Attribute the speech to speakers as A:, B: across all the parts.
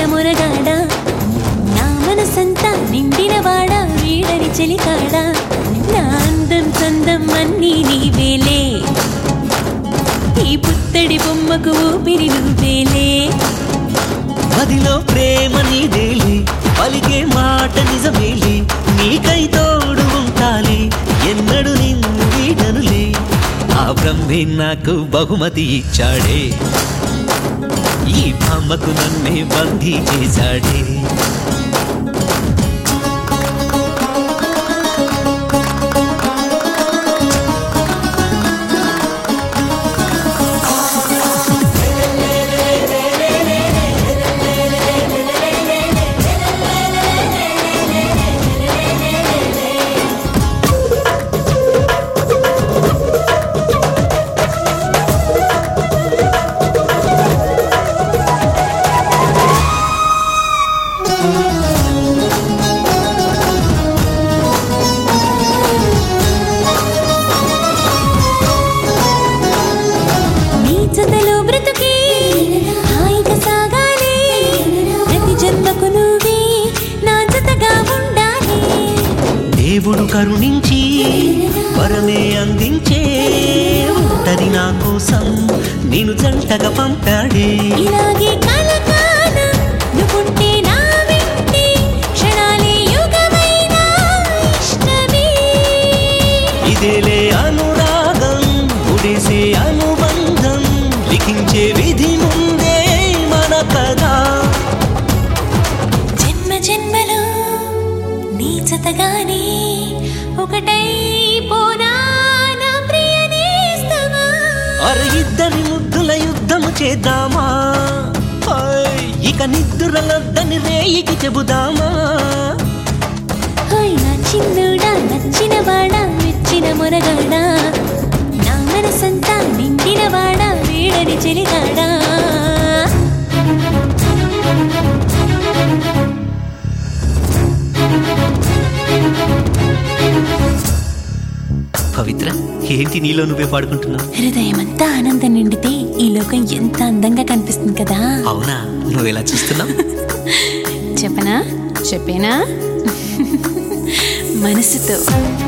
A: మునగాడ నా మనసంతా నిండినవాడ వీడని చెలికాడ నా అందం చందం అన్నీ నీవేలే ఈ పుత్తడి బొమ్మకు ఊపిరి నువ్వేలే
B: మదిలో ప్రేమ నీదేలే పలికే మాట నిజమేలే నీకై తోడు ఉంటాలి ఎన్నడు నిన్ను వీడనులే ఆ బ్రహ్మే నాకు బహుమతి ఇచ్చాడే ఈ బొమ్మకు నన్నే బందీ చేశాడే
A: నీ జతలో బ్రతుకే హాయిగా సాగాలి ప్రతి జన్మకు నువ్వే నా జతగా ఉండాలి
B: దేవుడు కరుణించి వరమే అందించే ఉంటది నా కోసం నేను జంటగా పంపాడే
A: ఇలాగే కలకాలం నువ్వుంటే నా వెంటే క్షణాలే యుగమైన ఇష్టమే
B: ఇదేలే అనురాగం ఉడేసే అనుబంధం లిఖించే విధి ముందే మన కదా
A: జన్మ జన్మలో నీ జతగానే ఒకటై పోనా నా ప్రియ నేస్తమా
B: అర ఇద్దరి ముద్దుల యుద్ధము చేద్దామా హాయ్, ఇక నిద్దురలొద్దని రేయికి చెబుదామా
A: హాయ్ నా చిన్నుడా నచ్చిన వాడా మెచ్చిన మొరగాడా నా మనసంతా నిండిన వాడా వీడని చెలిగాడా
B: పవిత్ర ఏంటి నీలో నువ్వే పాడుకుంటున్నావు
A: హృదయమంతా ఆనందం నిండితే ఈ లోకం ఎంత అందంగా కనిపిస్తుంది కదా
B: అవునా నువ్వు ఎలా చూస్తున్నావు
A: చెప్పనా చెప్పేనా మనసుతో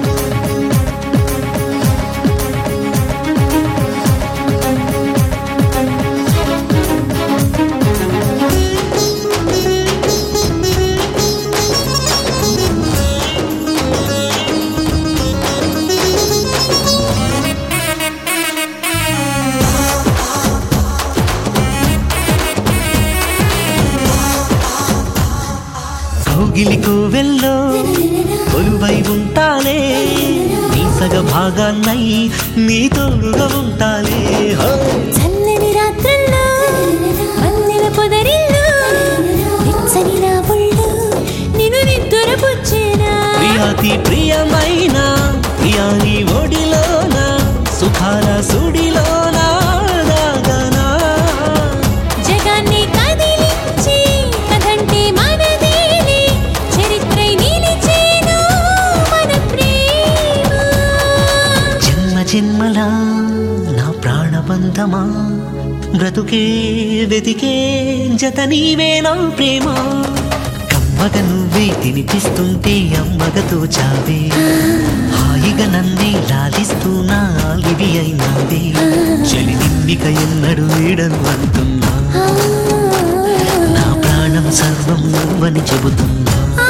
B: కౌగిలి కోవెల్లో కొలువై ఉంటాలే నీ సగ భాగాన్నై నీ తోడుగా ఉంటాలే హో!
A: చల్లని రాత్రుల్లో మల్లెల పొదరిల్లో వెచ్చని నా ఒళ్ళు నిన్ను నిద్దుర పుచ్చేనా
B: ప్రియాతి ప్రియమైన ప్రియాని ఒడిలోన సుఖాల సుడిలోన దాగనా
A: జగాన్ని కదిలించి కథంటే మనదేలే చరిత్రై నిలిచేను మన ప్రేమ
B: జన్మ జన్మల నా ప్రాణబంధమా బ్రతుకే వెతికే జత నీవే నా ప్రేమ కమ్మగ నువ్వే తినిపిస్తుంటే అమ్మగతో చావే హాయిగా నన్నే లాలిస్తూ నా లివి అయినావే చలి నిన్నిక ఎన్నడు వీడను అంటున్నా నా ప్రాణం సర్వం నువ్వని చెబుతున్నా
A: ఆ